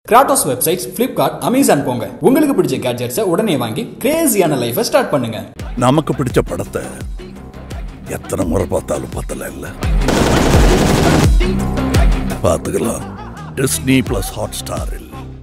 Kratos websites Flipkart Amazon போங்க உங்களுக்கு பிடிச்ச கேட்ஜெட்ஸை உடனே வாங்கி கிரேசியான லைஃபை ஸ்டார்ட் பண்ணுங்க நமக்கு பிடிச்ச படத்தை எத்தனை முறை பார்த்தாலும் பத்தல இல்ல பார்த்துக்கலாம் டிஸ்னி பிளஸ் ஹாட் ஸ்டாரில்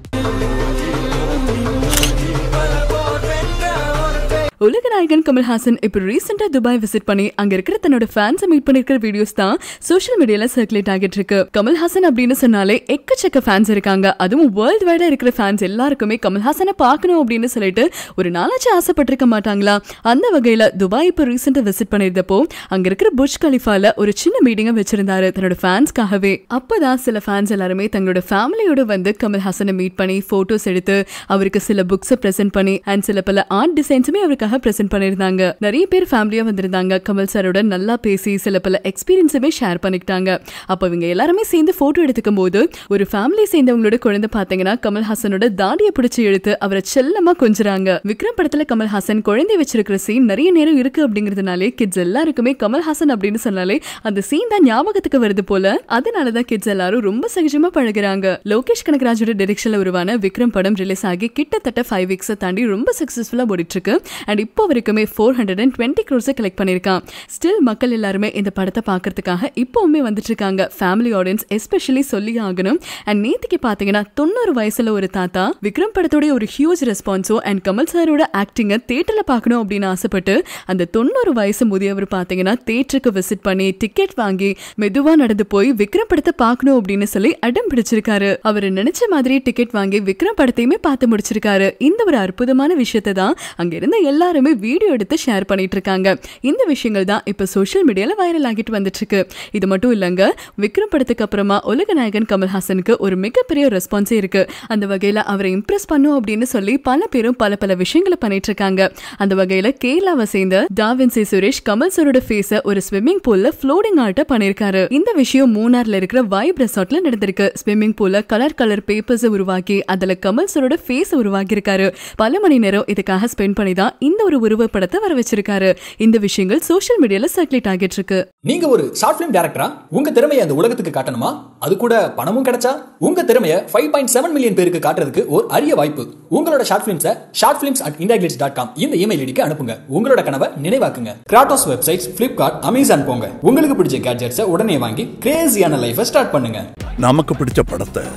உலக நாயகன் கமல்ஹாசன் இப்போ ரீசெண்டா துபாய் விசிட் பண்ணி அங்க இருக்கிற தன்னோட ஃபேன்ஸை மீட் பண்ணிருக்கிற வீடியோஸ் தான் சோஷியல் மீடியால சர்க்குலேட் ஆகிட்டு இருக்கு கமல்ஹாசன் அப்படின்னு சொன்னாலே எக்கச்சக்க ஃபேன்ஸ் இருக்காங்க அதுவும் வேர்ல்டு வைடா இருக்கிற ஃபேன்ஸ் எல்லாருக்குமே கமல்ஹாசனை பார்க்கணும் அப்படின்னு சொல்லிட்டு ஒரு நாளாச்சும் ஆசைப்பட்டிருக்க மாட்டாங்களா அந்த வகையில துபாய் இப்போ ரீசெண்டா விசிட் பண்ணியிருந்தப்போ அங்க இருக்கிற புர்ஜ் கலிஃபால ஒரு சின்ன மீட்டிங்கை வச்சிருந்தாரு தன்னோட ஃபேன்ஸ்க்காகவே அப்பதான் சில ஃபேன்ஸ் எல்லாருமே தங்களோட ஃபேமிலியோட வந்து கமல்ஹாசனை மீட் பண்ணி போட்டோஸ் எடுத்து அவருக்கு சில புக்ஸை பிரசென்ட் பண்ணி அண்ட் சில பல ஆர்ட் டிசைன்ஸுமே அவருக்காக பிரசென்ட் பண்ணியிருந்தாங்க நிறைய பேர் ஃபேமிலியா வந்திருந்தாங்க கமல் சாரோட நல்லா பேசி சில பல எக்ஸ்பீரியன்ஸுமே ஷேர் பண்ணிக்கிட்டாங்க அப்போ இவங்க எல்லாருமே சேர்ந்து போட்டோ எடுத்துக்கும் போது ஒரு ஃபேமிலி சேர்ந்தவங்களோட குழந்தை பார்த்தீங்கன்னா கமல்ஹாசனோட தாடியை பிடிச்சி இழுத்து அவரை செல்லமா கொஞ்சுறாங்க விக்ரம் படத்துல கமல்ஹாசன் குழந்தை வச்சிருக்கிற சீன் நிறைய நேரம் இருக்கு அப்படிங்கறதுனாலே கிட்ஸ் எல்லாருக்குமே கமல்ஹாசன் அப்படின்னு சொன்னாலே அந்த சீன் தான் ஞாபகத்துக்கு வருது போல அதனாலதான் கிட்ஸ் எல்லாரும் ரொம்ப சகஜமா பழகுறாங்க லோகேஷ் கனகராஜோட டிரெக்ஷன்ல உருவான விக்ரம் படம் ரிலீஸ் ஆகி கிட்டத்தட்ட ஃபைவ் வீக்ஸை தாண்டி ரொம்ப சக்சஸ்ஃபுல்லா ஓடிட்டு இருக்கு அண்ட் இப்போ வரைக்குமே ஃபோர் ஹண்ட்ரட் அண்ட் டுவெண்ட்டி க்ரோர்ஸை கலெக்ட் பண்ணியிருக்கான் ஸ்டில் மக்கள் எல்லாருமே இந்த படத்தை பார்க்கறதுக்காக இப்போவுமே வந்துட்டு இருக்காங்க ஃபேமிலி ஆடியன்ஸ் எஸ்பெஷலி சொல்லி ஆகணும் அண்ட் நேத்திக்கு பார்த்தீங்கன்னா தொண்ணூறு வயசுல ஒரு தாத்தா விக்ரம் படத்தோட ஒரு ஹியூஜ் ரெஸ்பான்ஸோ அண்ட் கமல் சாரோட ஆக்டிங்கை தேட்டர்ல பார்க்கணும் அப்படின்னு ஆசைப்பட்டு அந்த தொண்ணூறு வயசு முதியவர் பார்த்தீங்கன்னா தேட்டருக்கு விசிட் பண்ணி டிக்கெட் வாங்கி மெதுவா நடந்து போய் விக்ரம் படத்தை பார்க்கணும் அப்படின்னு சொல்லி அடம் பிடிச்சிருக்காரு அவர் நினைச்ச மாதிரி டிக்கெட் வாங்கி விக்ரம் படத்தையுமே பார்த்து முடிச்சிருக்காரு இந்த ஒரு அற்புதமான விஷயத்தை தான் அங்க இருந்த எல்லாருமே வீடியோ எடுத்து ஷேர் பண்ணிட்டு இருக்காங்க இந்த விஷயங்கள் தான் இப்ப சோஷியல் மீடியால வைரல் ஆகிட்டு வந்துட்டு இருக்கு இது மட்டும் இல்லங்க விக்ரம் படத்துக்கு அப்புறமா உலக நாயகன் கமல்ஹாசனுக்கு ஒரு மிகப்பெரிய ரெஸ்பான்ஸே இருக்கு அந்த வகையில அவரை இம்ப்ரெஸ் பண்ணும் அப்படின்னு சொல்லி பல பேரும் பல பல விஷயங்களை பண்ணிட்டு இருக்காங்க அந்த வகையில கேரளாவை சேர்ந்த டாவின்சி சுரேஷ் கமல் சரோட ஃபேஸ ஒரு ஸ்விம்மிங் பூல்ல ஃப்ளோடிங் ஆர்ட்ட பண்ணிருக்காரு இந்த விஷயம் மூணார்ல இருக்கிற வைப் ரெசார்ட்ல நடந்திருக்கு ஸ்விம்மிங் பூல்ல கலர் கலர் பேப்பர்ஸ் உருவாக்கி அதுல கமல் சரோட ஃபேஸ் உருவாக்கி இருக்காரு பல மணி நேரம் இதுக்காக ஸ்பெண்ட் பண்ணி தான் இந்த ஒரு உருவப்படத்தை வர வச்சிருக்காரு இந்த விஷயங்கள் சோஷியல் மீடியால சர்க்குலேட் ஆகிட்டு இருக்கு நீங்க ஒரு ஷார்ட் பிலிம் டேரக்டரா உங்க திறமையை அந்த உலகத்துக்கு காட்டணுமா அது கூட பணமும் கிடைச்சா உங்க திறமையை ஃபைவ் பாயிண்ட் செவன் மில்லியன் பேருக்கு காட்டுறதுக்கு ஒரு அரிய வாய்ப்பு உங்களோட ஷார்ட் பிலிம்ஸை short films at India dot com இந்த இமெயில் ஐடிக்கு அனுப்புங்க உங்களோட கனவை நினைவாக்குங்க கிராட்டோஸ் வெப்சைட்ஸ் பிளிப்கார்ட் அமேசான் போங்க உங்களுக்கு பிடிச்ச கேட்ஜெட்ஸை உடனே வாங்கி கிரேசியான லைஃபை ஸ்டார்ட் பண்ணுங்க நமக்கு பிடிச்ச படத்தை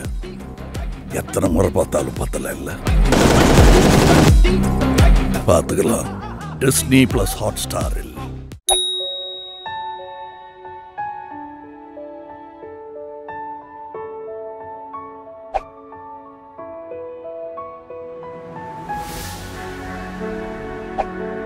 எத்தனை முறை பார்த்தாலும் பத்தல இல்ல பார்த்துக்கலாம் டிஸ்னி பிளஸ் ஹாட் ஸ்டாரில் Thank you.